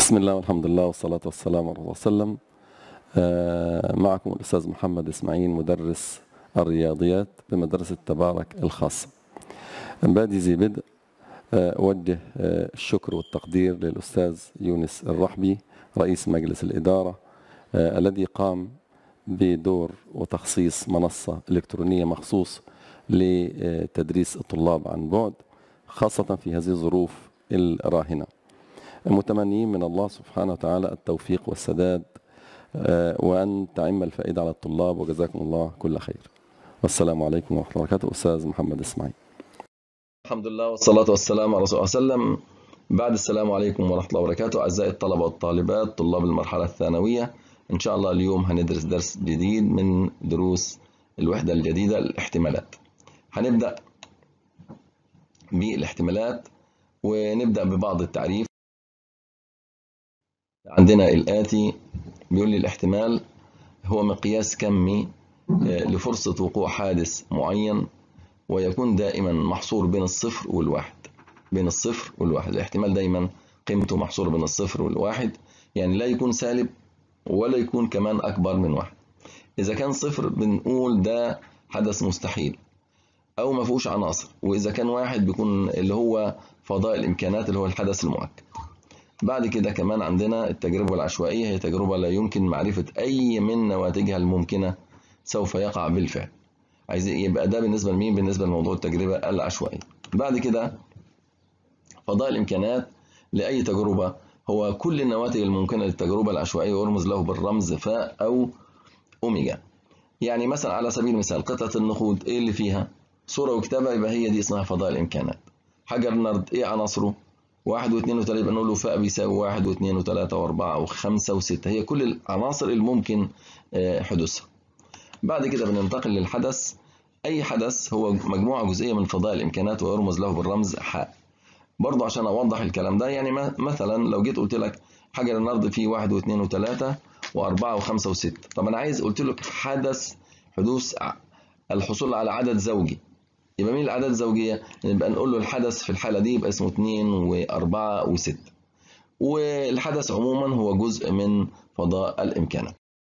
بسم الله والحمد لله والصلاة والسلام على الله وسلم آه، معكم الأستاذ محمد إسماعيل مدرس الرياضيات بمدرسة تبارك الخاصة بادي ذي بدء آه، أوجه آه، الشكر والتقدير للأستاذ يونس الرحبي رئيس مجلس الإدارة آه، الذي قام بدور وتخصيص منصة إلكترونية مخصوص لتدريس الطلاب عن بعد خاصة في هذه الظروف الراهنة متمنيين من الله سبحانه وتعالى التوفيق والسداد آه، وأن تعم الفائدة على الطلاب وجزاكم الله كل خير والسلام عليكم ورحمة الله وبركاته أستاذ محمد إسماعيل الحمد لله والصلاة والسلام على رسول الله صلى الله عليه وسلم بعد السلام عليكم ورحمة الله وبركاته أعزائي الطلبة والطالبات طلاب المرحلة الثانوية إن شاء الله اليوم هندرس درس جديد من دروس الوحدة الجديدة الاحتمالات هنبدأ بالاحتمالات ونبدأ ببعض التعريف عندنا الآتي بيقول لي الاحتمال هو مقياس كمي آه، لفرصة وقوع حادث معين ويكون دائما محصور بين الصفر والواحد بين الصفر والواحد الاحتمال دايما قيمته محصورة بين الصفر والواحد يعني لا يكون سالب ولا يكون كمان أكبر من واحد إذا كان صفر بنقول ده حدث مستحيل أو ما فيهوش عناصر وإذا كان واحد بيكون اللي هو فضاء الإمكانات اللي هو الحدث المؤكد بعد كده كمان عندنا التجربة العشوائية هي تجربة لا يمكن معرفة أي من نواتجها الممكنة سوف يقع بالفعل عايز يبقى ده بالنسبة لمين بالنسبة لموضوع التجربة العشوائية بعد كده فضاء الإمكانات لأي تجربة هو كل النواتج الممكنة للتجربة العشوائية ويرمز له بالرمز فاء أو أوميجا يعني مثلا على سبيل المثال قطعة النقود إيه اللي فيها صورة وكتابة يبقى هي دي اسمها فضاء الإمكانات حجر نرد إيه عناصره واحد واثنين وثلاثة يبقى نقول له فاء بيساوي واحد واثنين وثلاثة وأربعة وخمسة وستة هي كل العناصر الممكن آه، حدوثها بعد كده بننتقل للحدث أي حدث هو مجموعة جزئية من فضاء الإمكانات ويرمز له بالرمز حاء برضه عشان أوضح الكلام ده يعني ما- مثلا لو جيت قلت لك حجر النرد فيه واحد واثنين وثلاثة وأربعة وخمسة وستة طب أنا عايز قلت لك حدث حدوث ع- الحصول على عدد زوجي يبقى مين الأعداد الزوجية؟ يبقى نقول له الحدث في الحالة دي يبقى اسمه 2 و4 و6 والحدث عموما هو جزء من فضاء الإمكانات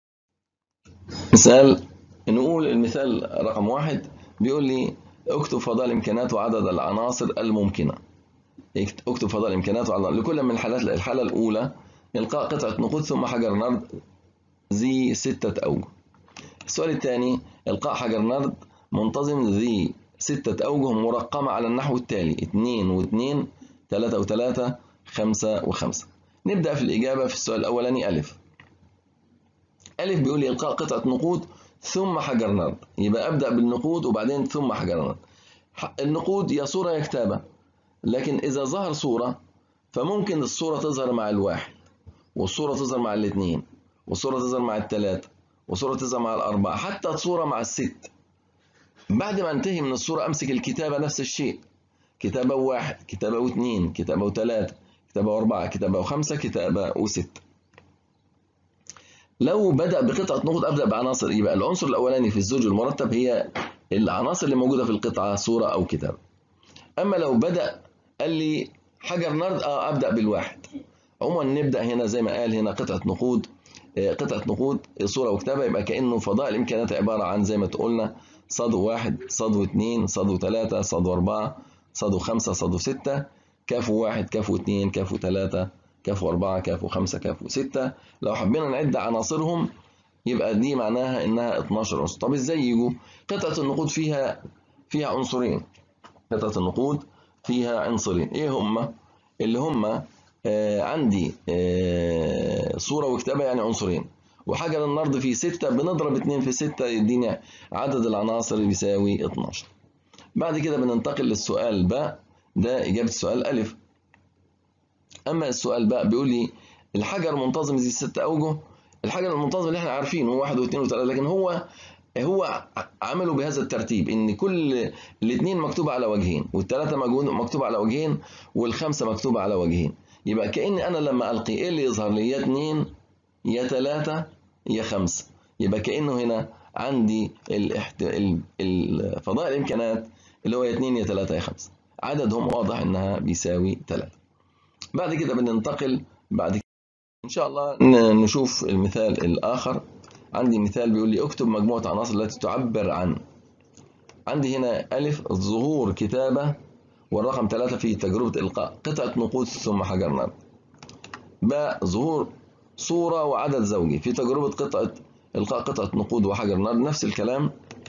مثال نقول المثال رقم واحد بيقول لي اكتب فضاء الإمكانات وعدد العناصر الممكنة اكت- اكتب فضاء الإمكانات وعدد لكل من الحالات الحالة الأولى إلقاء قطعة نقود ثم حجر نرد ذي ستة أوجه السؤال الثاني إلقاء حجر نرد منتظم ذي ستة أوجه مرقمة على النحو التالي 2 و2 3 و3 5 و5 نبدأ في الإجابة في السؤال الأولاني ألف ألف بيقول لي إلقاء قطعة نقود ثم حجر نرد يبقى أبدأ بالنقود وبعدين ثم حجر نرد ح- النقود يا صورة يا كتابة لكن إذا ظهر صورة فممكن الصورة تظهر مع الواحد والصورة تظهر مع الاثنين والصورة تظهر مع الثلاثة والصورة تظهر مع الأربعة حتى الصورة مع الست بعد ما انتهي من الصورة أمسك الكتابة نفس الشيء كتابة واحد كتابة واثنين كتابة وثلاثة كتابة وأربعة كتابة وخمسة كتابة وستة لو بدأ بقطعة نقود أبدأ بعناصر يبقى العنصر الأولاني في الزوج المرتب هي العناصر اللي موجودة في القطعة صورة أو كتابة أما لو بدأ قال لي حجر نرد أه أبدأ بالواحد عموما نبدأ هنا زي ما قال هنا قطعة نقود آه، قطعة نقود صورة وكتابة يبقى كأنه فضاء الإمكانات عبارة عن زي ما تقولنا صاد واحد صاد واثنين صاد وثلاثة صاد وأربعة صاد وخمسة صاد وستة كاف واحد كاف واثنين كاف وثلاثة كاف وأربعة كاف وخمسة كاف وستة لو حبينا نعد عناصرهم يبقى دي معناها إنها 12 عنصر طب إزاي يجوا قطعة النقود فيها فيها عنصرين قطعة النقود فيها عنصرين إيه هما اللي هما آه عندي آه صورة وكتابة يعني عنصرين وحجر النرد فيه ستة بنضرب اتنين في ستة يدينا عدد العناصر بيساوي 12 بعد كده بننتقل للسؤال باء ده إجابة السؤال ألف أما السؤال باء بيقول لي الحجر منتظم ذي ست أوجه الحجر المنتظم اللي احنا عارفينه هو واحد واثنين وثلاثة لكن هو هو عمله بهذا الترتيب ان كل الاثنين مكتوبة على وجهين والثلاثة مكتوبة على وجهين والخمسة مكتوبة على وجهين يبقى كأني أنا لما ألقي إيه اللي يظهر لي يا اثنين يا ثلاثة يا خمسة يبقى كأنه هنا عندي الاحت... ال- الفضاء الإمكانات اللي هو يا اثنين يا ثلاثة يا خمسة عددهم واضح إنها بيساوي ثلاثة بعد كده بننتقل بعد إن شاء الله ن- نشوف المثال الآخر عندي مثال بيقول لي اكتب مجموعة عناصر التي تعبر عن عندي هنا ألف ظهور كتابة والرقم ثلاثة في تجربة إلقاء قطعة نقود ثم حجر نار باء ظهور صورة وعدد زوجي في تجربة قطعة إلقاء قطعة نقود وحجر نار نفس الكلام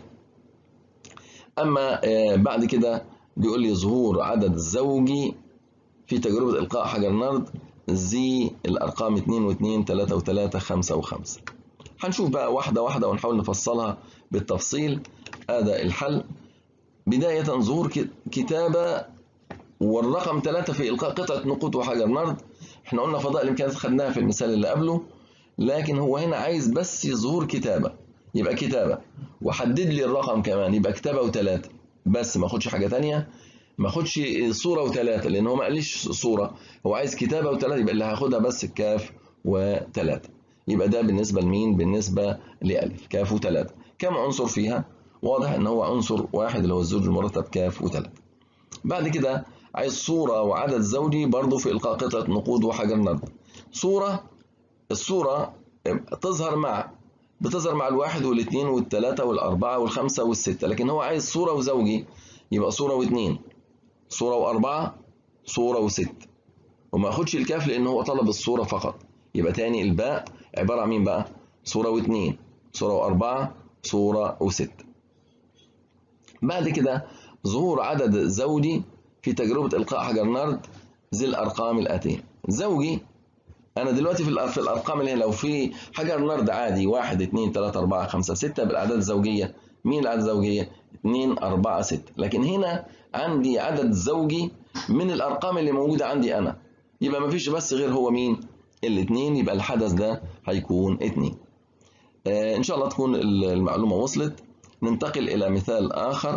أما آه، بعد كده بيقول لي ظهور عدد زوجي في تجربة إلقاء حجر نرد زي الأرقام 2 و2 3 و3 5 و5 هنشوف بقى واحدة واحدة ونحاول نفصلها بالتفصيل هذا الحل بداية ظهور ك- كتابة والرقم 3 في إلقاء قطعة نقود وحجر نرد احنا قلنا فضاء الإمكانيات خدناها في المثال اللي قبله لكن هو هنا عايز بس ظهور كتابة يبقى كتابة وحدد لي الرقم كمان يبقى كتابة وثلاثة بس ما اخدش حاجة تانية ما اخدش صورة وثلاثة لأن هو ما قاليش صورة هو عايز كتابة وثلاثة يبقى اللي هاخدها بس الكاف وثلاثة يبقى ده بالنسبة لمين؟ بالنسبة لألف كاف وثلاثة كم عنصر فيها؟ واضح إن هو عنصر واحد اللي هو الزوج المرتب كاف وثلاثة بعد كده عايز صورة وعدد زوجي برضه في إلقاء قطعة نقود وحجر نرد صورة الصورة تظهر مع بتظهر مع الواحد والاثنين والثلاثة والأربعة والخمسة والستة لكن هو عايز صورة وزوجي يبقى صورة واثنين صورة وأربعة صورة وست وما ياخدش الكاف لأن هو طلب الصورة فقط يبقى تاني الباء عبارة عن مين بقى؟ صورة واثنين صورة وأربعة صورة وست بعد كده ظهور عدد زوجي في تجربة إلقاء حجر نرد ذي الأرقام الآتية زوجي أنا دلوقتي في الأر- في الأرقام اللي هنا لو في حجر نرد عادي واحد اتنين تلاتة أربعة خمسة ستة بالأعداد الزوجية مين الأعداد الزوجية؟ اتنين أربعة ستة لكن هنا عندي عدد زوجي من الأرقام اللي موجودة عندي أنا يبقى مفيش بس غير هو مين؟ الاتنين يبقى الحدث ده هيكون اتنين آه إن شاء الله تكون المعلومة وصلت ننتقل إلى مثال آخر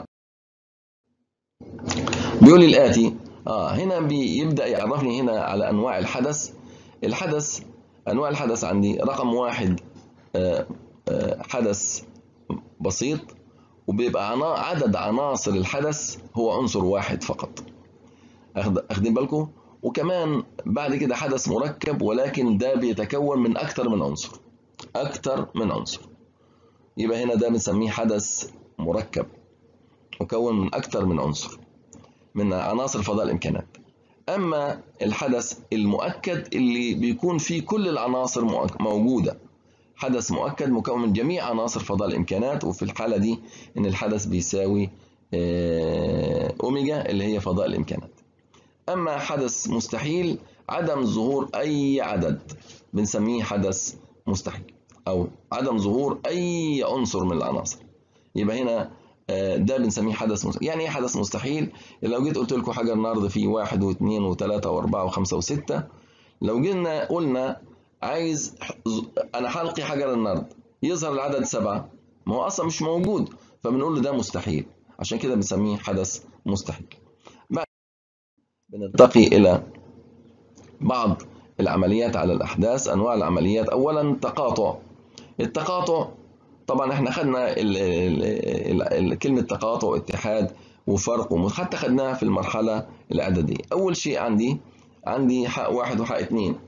بيقول لي الآتي آه هنا بيبدأ يعرفني هنا على أنواع الحدث الحدث أنواع الحدث عندي رقم واحد آه آه حدث بسيط وبيبقى عنا عدد عناصر الحدث هو عنصر واحد فقط أخد- أخدين بالكم وكمان بعد كده حدث مركب ولكن ده بيتكون من أكتر من عنصر أكتر من عنصر يبقى هنا ده بنسميه حدث مركب مكون من أكتر من عنصر من عناصر فضاء الإمكانات أما الحدث المؤكد اللي بيكون فيه كل العناصر مؤك- موجودة حدث مؤكد مكون من جميع عناصر فضاء الإمكانات وفي الحالة دي إن الحدث بيساوي آه، أوميجا اللي هي فضاء الإمكانات أما حدث مستحيل عدم ظهور أي عدد بنسميه حدث مستحيل أو عدم ظهور أي عنصر من العناصر يبقى هنا آه، ده بنسميه حدث مستحيل يعني ايه حدث مستحيل لو جيت قلت لكم حجر نرد فيه واحد واثنين وثلاثة واربعة وخمسة وستة لو جينا قلنا عايز انا حلقي حجر النرد يظهر العدد سبعة ما هو اصلا مش موجود فبنقول له ده مستحيل عشان كده بنسميه حدث مستحيل بعد بننتقي الى بعض العمليات على الاحداث انواع العمليات اولا تقاطع التقاطع طبعا احنا خدنا ال ال ال ال كلمة تقاطع واتحاد وفرق وم- حتى خدناها في المرحلة الإعدادية أول شيء عندي عندي حق واحد وحق اتنين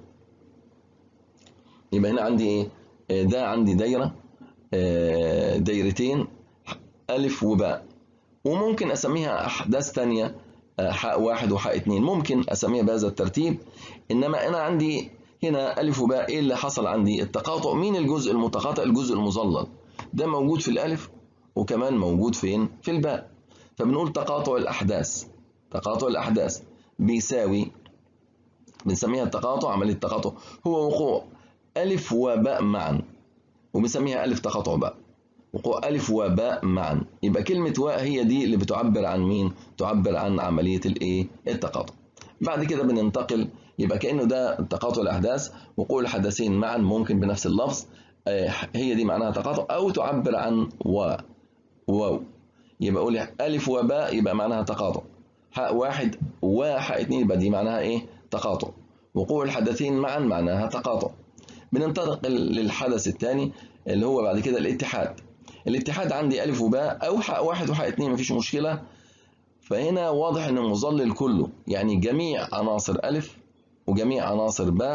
يبقى هنا عندي ايه آه، ده عندي دايرة آه، دايرتين ألف وباء وممكن أسميها أحداث تانية آه، حق واحد وحق اتنين ممكن أسميها بهذا الترتيب إنما أنا عندي هنا ألف وباء إيه اللي حصل عندي التقاطع مين الجزء المتقاطع الجزء المظلل ده موجود في الألف وكمان موجود فين في الباء فبنقول تقاطع الأحداث تقاطع الأحداث بيساوي بنسميها التقاطع عملية التقاطع هو وقوع ألف وباء معا وبنسميها ألف تقاطع باء وقوع ألف وباء معا يبقى كلمة واء هي دي اللي بتعبر عن مين؟ تعبر عن عملية الإيه؟ التقاطع بعد كده بننتقل يبقى كأنه ده تقاطع الأحداث وقوع الحدثين معا ممكن بنفس اللفظ آه، هي دي معناها تقاطع أو تعبر عن و واو يبقى أقول ألف وباء يبقى معناها تقاطع حاء واحد وحاء اتنين يبقى دي معناها إيه؟ تقاطع وقوع الحدثين معا معناها تقاطع بننتقل للحدث الثاني اللي هو بعد كده الاتحاد الاتحاد عندي ألف وباء أو حاء واحد وحاء اتنين مفيش مشكلة فهنا واضح إن المظلل كله يعني جميع عناصر ألف وجميع عناصر باء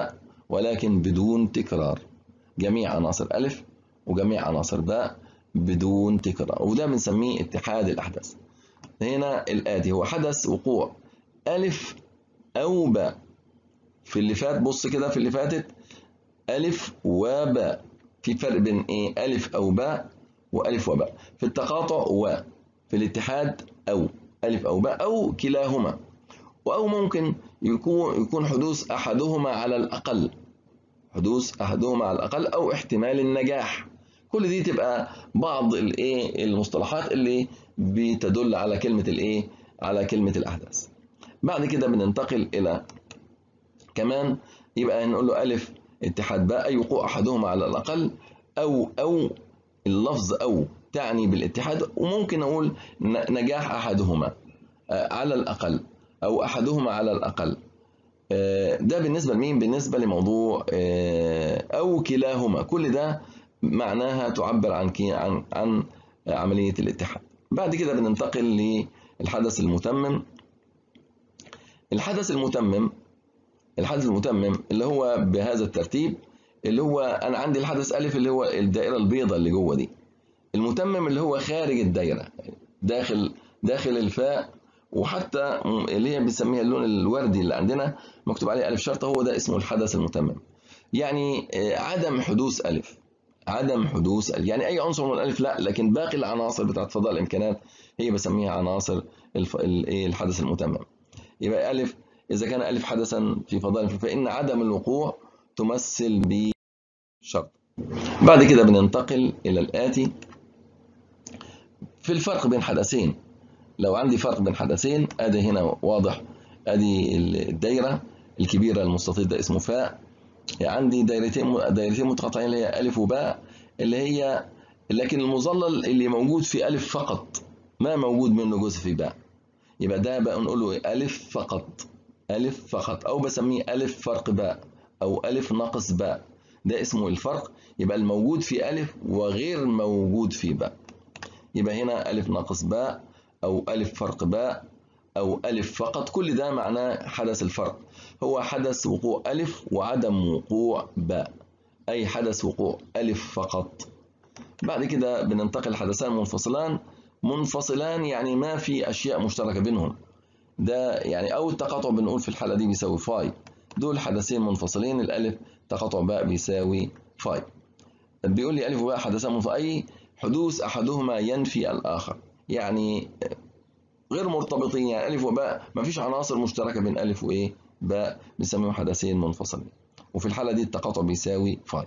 ولكن بدون تكرار جميع عناصر ألف وجميع عناصر باء بدون تكرار وده بنسميه اتحاد الأحداث هنا الآتي هو حدث وقوع ألف أو باء في اللي فات بص كده في اللي فاتت ألف وباء في فرق بين إيه ألف أو باء وألف وباء في التقاطع و في الاتحاد أو ألف أو باء أو كلاهما أو ممكن يكون يكون حدوث أحدهما على الأقل حدوث أحدهما على الأقل أو احتمال النجاح كل دي تبقى بعض الايه المصطلحات اللي بتدل على كلمة الايه على كلمة الأحداث بعد كده بننتقل إلى كمان يبقى نقول له ألف اتحاد باء أي وقوع أحدهما على الأقل أو أو اللفظ أو تعني بالاتحاد وممكن أقول نجاح أحدهما على الأقل أو أحدهما على الأقل ده بالنسبة لمين؟ بالنسبة لموضوع أو كلاهما كل ده معناها تعبر عن عن عن عملية الاتحاد بعد كده بننتقل للحدث المتمم الحدث المتمم الحدث المتمم اللي هو بهذا الترتيب اللي هو انا عندي الحدث الف اللي هو الدائره البيضاء اللي جوه دي المتمم اللي هو خارج الدايره داخل داخل الفاء وحتى اللي هي بنسميها اللون الوردي اللي عندنا مكتوب عليه الف شرطه هو ده اسمه الحدث المتمم يعني عدم حدوث الف عدم حدوث الف يعني اي عنصر من الالف لا لكن باقي العناصر بتاعت فضاء الامكانات هي بسميها عناصر الحدث المتمم يبقى الف إذا كان ألف حدثا في فضاء فإن عدم الوقوع تمثل بشرط بعد كده بننتقل إلى الآتي في الفرق بين حدثين لو عندي فرق بين حدثين أدي هنا واضح أدي الدايرة الكبيرة المستطيل ده اسمه فاء عندي دايرتين دايرتين متقاطعين اللي هي ألف وباء اللي هي لكن المظلل اللي موجود في ألف فقط ما موجود منه جزء في باء يبقى ده بقى نقول له ألف فقط ألف فقط أو بسميه ألف فرق باء أو ألف ناقص باء ده اسمه الفرق يبقى الموجود في ألف وغير موجود في باء يبقى هنا ألف ناقص باء أو ألف فرق باء أو ألف فقط كل ده معناه حدث الفرق هو حدث وقوع ألف وعدم وقوع باء أي حدث وقوع ألف فقط بعد كده بننتقل لحدثان منفصلان منفصلان يعني ما في أشياء مشتركة بينهم ده يعني أو التقاطع بنقول في الحالة دي بيساوي فاي دول حدثين منفصلين الألف تقاطع باء بيساوي فاي بيقول لي ألف وباء حدثان منفصلين أي حدوث أحدهما ينفي الآخر يعني غير مرتبطين يعني ألف وباء ما فيش عناصر مشتركة بين ألف وإيه باء بنسميهم حدثين منفصلين وفي الحالة دي التقاطع بيساوي فاي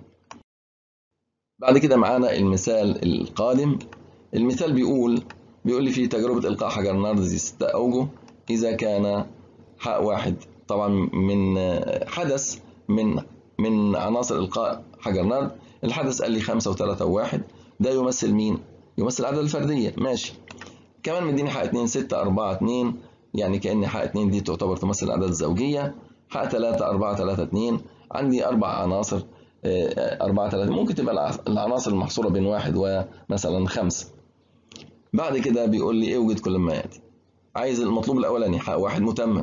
بعد كده معانا المثال القادم المثال بيقول بيقول لي في تجربة إلقاء حجر نار ذي ستة أوجه إذا كان حاء واحد طبعا من حدث من من عناصر إلقاء حجر نار الحدث قال لي خمسة وثلاثة وواحد ده يمثل مين؟ يمثل العدد الفردية ماشي كمان مديني حق 2 6 4 2 يعني كأن حق 2 دي تعتبر تمثل الأعداد الزوجية حق 3 4 3 2 عندي أربع عناصر 4 3 ممكن تبقى العناصر المحصورة بين واحد ومثلا خمسة بعد كده بيقول لي اوجد كل ما يأتي عايز المطلوب الأولاني حق واحد متمم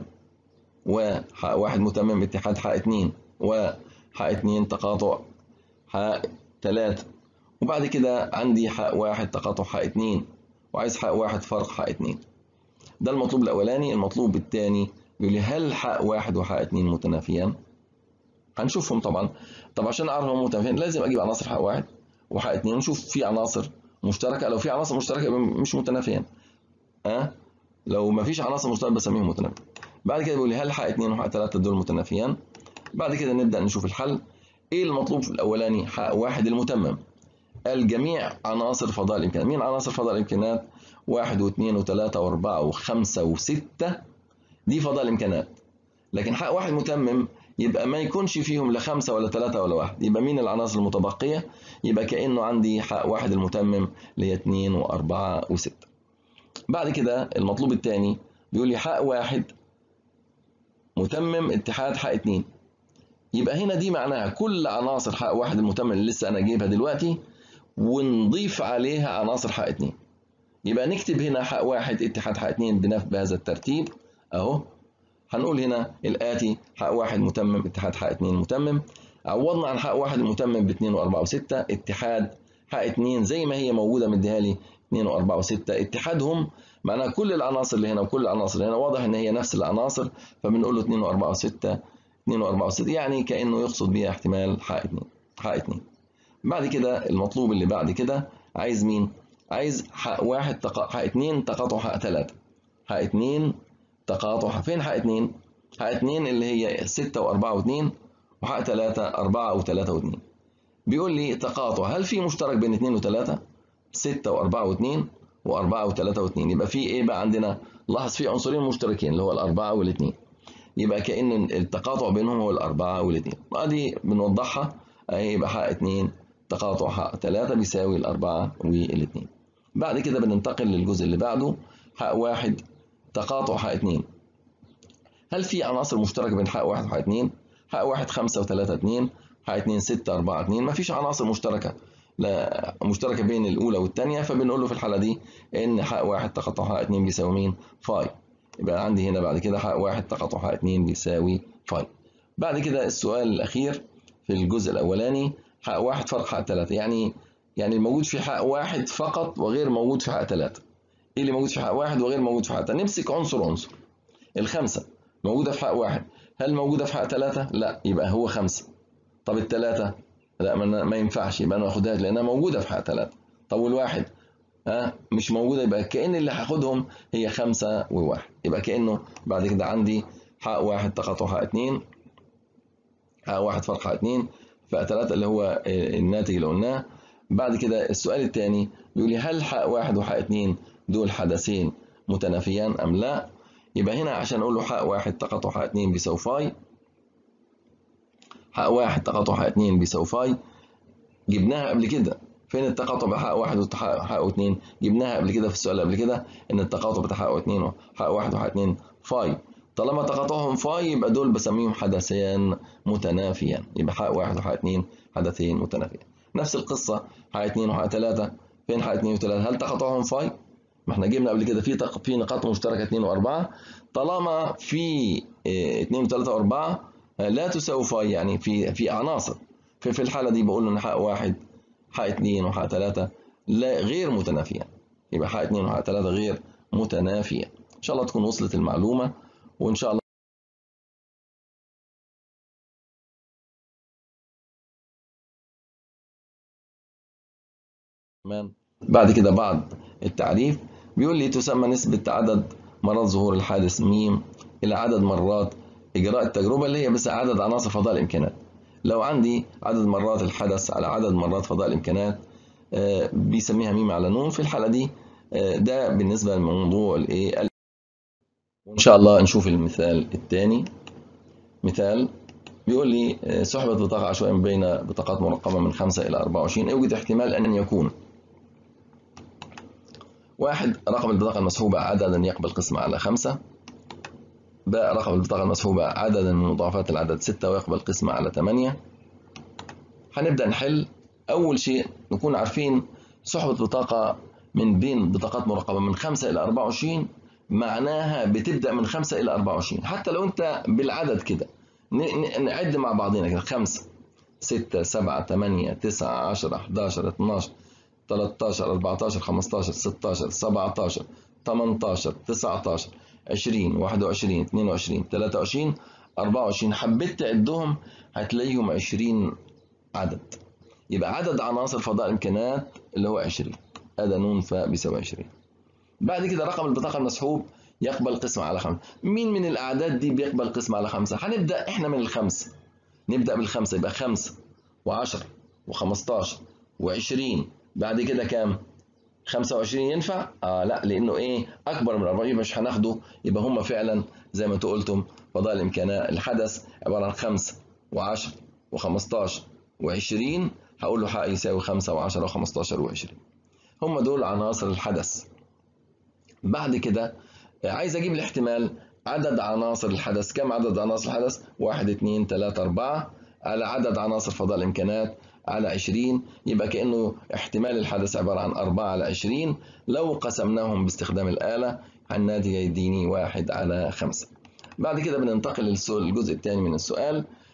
وحق واحد متمم اتحاد حق 2 وحق 2 تقاطع حق 3 وبعد كده عندي حق واحد تقاطع حق 2 وعايز حق واحد فرق حق 2 ده المطلوب الأولاني المطلوب الثاني يقول لي هل حق واحد وحق 2 متنافيان؟ هنشوفهم طبعا طب عشان اعرف هم متنافيين لازم اجيب عناصر حق واحد وحق 2 ونشوف في عناصر مشتركه لو في عناصر مشتركه يبقى مش متنافيان أه؟ لو ما فيش عناصر مشتركه بسميهم متنافيين بعد كده بيقول لي هل حق 2 وحق 3 دول متنافيان؟ بعد كده نبدا نشوف الحل ايه المطلوب في الاولاني حق واحد المتمم الجميع عناصر فضاء الامكانات مين عناصر فضاء الامكانات واحد واثنين وثلاثة واربعة وخمسة وستة دي فضاء الامكانات لكن حق واحد متمم يبقى ما يكونش فيهم لا خمسة ولا ثلاثة ولا واحد يبقى مين العناصر المتبقية يبقى كأنه عندي حق واحد المتمم اللي هي اثنين واربعة وستة بعد كده المطلوب الثاني بيقول لي حق واحد متمم اتحاد حق اتنين يبقى هنا دي معناها كل عناصر حق واحد المتمم اللي لسه انا جايبها دلوقتي ونضيف عليها عناصر حق اتنين يبقى نكتب هنا حق واحد اتحاد حق اتنين بنفس بهذا الترتيب اهو هنقول هنا الاتي حق واحد متمم اتحاد حق اتنين متمم عوضنا عن حق واحد المتمم ب 2 و4 و6 اتحاد حق 2 زي ما هي موجوده مديها لي 2 و4 و6 اتحادهم معناها كل العناصر اللي هنا وكل العناصر اللي هنا واضح ان هي نفس العناصر فبنقول له 2 و4 و6 2 و4 و6 يعني كانه يقصد بيها احتمال حق 2 حق 2 بعد كده المطلوب اللي بعد كده عايز مين؟ عايز حق واحد تق... حق 2 تقاطع حق 3 حق 2 تقاطع فين حق 2 حق 2 اللي هي 6 و4 و2 وحق 3 4 و3 و2 بيقول لي تقاطع هل في مشترك بين 2 و3 6 و4 و2 و4 و3 و2 يبقى في ايه بقى عندنا لاحظ في عنصرين مشتركين اللي هو الأربعة والاثنين يبقى كأن التقاطع بينهم هو الأربعة والاثنين ادي بنوضحها اهي يبقى حق 2 تقاطع حق 3 بيساوي الأربعة والاثنين بعد كده بننتقل للجزء اللي بعده حق واحد تقاطع حق 2 هل في عناصر مشتركة بين حق واحد وحق 2 حق واحد 5 و3 2 حق 2 6 4 2 مفيش عناصر مشتركة لا مشتركة بين الأولى والثانية فبنقول له في الحالة دي إن حق واحد تقاطع حق 2 بيساوي مين؟ فاي يبقى عندي هنا بعد كده حق واحد تقاطع حق 2 بيساوي فاي بعد كده السؤال الأخير في الجزء الأولاني حق واحد فرق حق 3 يعني يعني الموجود في حق واحد فقط وغير موجود في حق 3 ايه اللي موجود في حق واحد وغير موجود في حق 3 نمسك عنصر عنصر الخمسة موجودة في حق واحد هل موجودة في حق 3 لا يبقى هو خمسة طب الثلاثة لا ما, ما ينفعش يبقى انا ما اخدهاش لانها موجودة في حق 3 طب والواحد ها أه مش موجودة يبقى كأن اللي هاخدهم هي خمسة وواحد يبقى كأنه بعد كده عندي حق واحد تقاطع حق 2 حق واحد فرق حق 2 فثلاثة اللي هو الناتج اللي قلناه بعد كده السؤال الثاني بيقول لي هل حق واحد وحق اتنين دول حدثين متنافيان أم لا؟ يبقى هنا عشان أقول له حق واحد تقاطع حق اتنين بيساوي فاي حق واحد تقاطع حق اتنين بيساوي فاي جبناها قبل كده فين التقاطع بين حق واحد وحق اتنين؟ جبناها قبل كده في السؤال قبل كده إن التقاطع بتاع حق اتنين وحق واحد وحق اتنين فاي طالما تقاطعهم فاي يبقى دول بسميهم حدثان متنافيان يبقى حق واحد وحق اتنين حدثين متنافيان نفس القصة حق اتنين وحق تلاتة فين حق اتنين وتلاتة هل تقاطعهم فاي؟ ما احنا جبنا قبل كده في تق... في نقاط مشتركة اتنين وأربعة طالما في اه اتنين وتلاتة وأربعة لا تساوي فاي يعني في في عناصر في, في الحالة دي بقول إن حق واحد حق اتنين وحق تلاتة لا غير متنافيان يبقى حق اتنين وحق تلاتة غير متنافيان إن شاء الله تكون وصلت المعلومة وإن شاء الله بعد كده بعد التعريف بيقول لي تسمى نسبة عدد مرات ظهور الحادث م إلى عدد مرات إجراء التجربة اللي هي بس عدد عناصر فضاء الإمكانات لو عندي عدد مرات الحدث على عدد مرات فضاء الإمكانات آه بيسميها م على ن في الحالة دي آه ده بالنسبة لموضوع الإيه وإن شاء الله نشوف المثال الثاني مثال بيقول لي آه سحبت بطاقة عشوائية بين بطاقات مرقمة من 5 إلى 24 يوجد احتمال أن يكون واحد رقم البطاقة المسحوبة عددا يقبل قسمة على خمسة باء رقم البطاقة المسحوبة عددا من مضاعفات العدد ستة ويقبل قسمة على ثمانية هنبدأ نحل أول شيء نكون عارفين سحبة بطاقة من بين بطاقات مرقمة من 5 إلى 24 معناها بتبدأ من 5 إلى 24 حتى لو أنت بالعدد كده نعد مع بعضنا كده 5 6 7 8 9 10 11 12 13 14 15 16 17 18 19 20 21 22 23 24 حبيت تعدهم هتلاقيهم 20 عدد يبقى عدد عناصر فضاء الامكانات اللي هو 20 ادى نون فاء بيساوي 20 بعد كده رقم البطاقه المسحوب يقبل قسمة على خمسة مين من الأعداد دي بيقبل قسمة على خمسة هنبدأ إحنا من الخمسة نبدأ بالخمسة يبقى خمسة وعشرة وخمستاشر وعشرين بعد كده كام؟ 25 ينفع؟ آه لا لأنه إيه؟ أكبر من 40 مش هناخده يبقى هم فعلا زي ما أنتوا قلتم فضاء الإمكانات الحدث عبارة عن 5 و10 و15 و20 هقول له حق يساوي 5 و10 و15 و20 هم دول عناصر الحدث بعد كده عايز أجيب الاحتمال عدد عناصر الحدث كم عدد عناصر الحدث؟ 1 2 3 4 على عدد عناصر فضاء الإمكانات على 20 يبقى كأنه احتمال الحدث عبارة عن 4 على 20 لو قسمناهم باستخدام الآلة الناتج يديني 1 على 5 بعد كده بننتقل للجزء الثاني من السؤال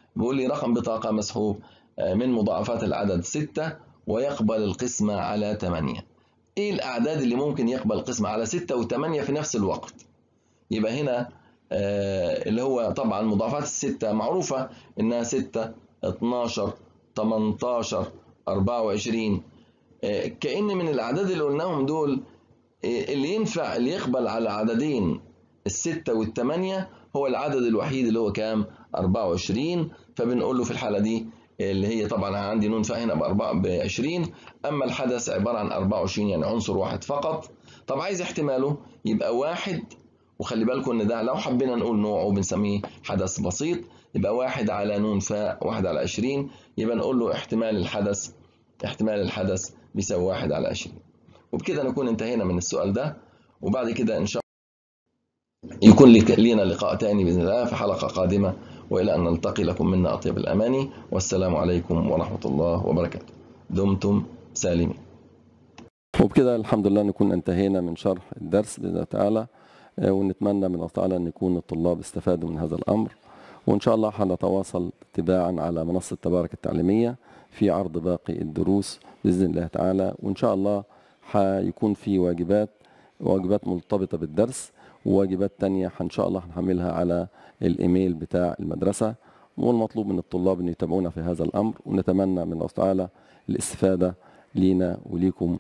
بيقول لي رقم بطاقة مسحوب من مضاعفات العدد ستة ويقبل القسمة على ثمانية ايه الاعداد اللي ممكن يقبل القسمة على ستة وثمانية في نفس الوقت يبقى هنا اللي هو طبعا مضاعفات الستة معروفة انها ستة 12 18 24 كأن من الأعداد اللي قلناهم دول اللي ينفع اللي يقبل على عددين الستة والثمانية هو العدد الوحيد اللي هو كام 24 فبنقول له في الحالة دي اللي هي طبعا عندي نون فاء هنا ب 20 أما الحدث عبارة عن 24 يعني عنصر واحد فقط طب عايز احتماله يبقى واحد وخلي بالكم ان ده لو حبينا نقول نوعه بنسميه حدث بسيط يبقى واحد على نون فاء واحد على 20 يبقى نقول له احتمال الحدث احتمال الحدث بيساوي واحد على 20 وبكده نكون انتهينا من السؤال ده وبعد كده ان شاء الله يكون لنا لقاء تاني باذن الله في حلقه قادمه والى ان نلتقي لكم منا اطيب الاماني والسلام عليكم ورحمه الله وبركاته دمتم سالمين وبكده الحمد لله نكون انتهينا من شرح الدرس باذن الله تعالى ونتمنى من الله تعالى ان يكون الطلاب استفادوا من هذا الامر وان شاء الله هنتواصل تباعا على منصه تبارك التعليميه في عرض باقي الدروس باذن الله تعالى وان شاء الله هيكون في واجبات واجبات مرتبطه بالدرس وواجبات تانية ان شاء الله هنحملها على الايميل بتاع المدرسه والمطلوب من الطلاب ان يتابعونا في هذا الامر ونتمنى من الله تعالى الاستفاده لينا وليكم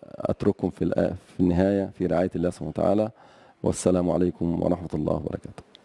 واترككم في في النهايه في رعايه الله سبحانه وتعالى والسلام عليكم ورحمه الله وبركاته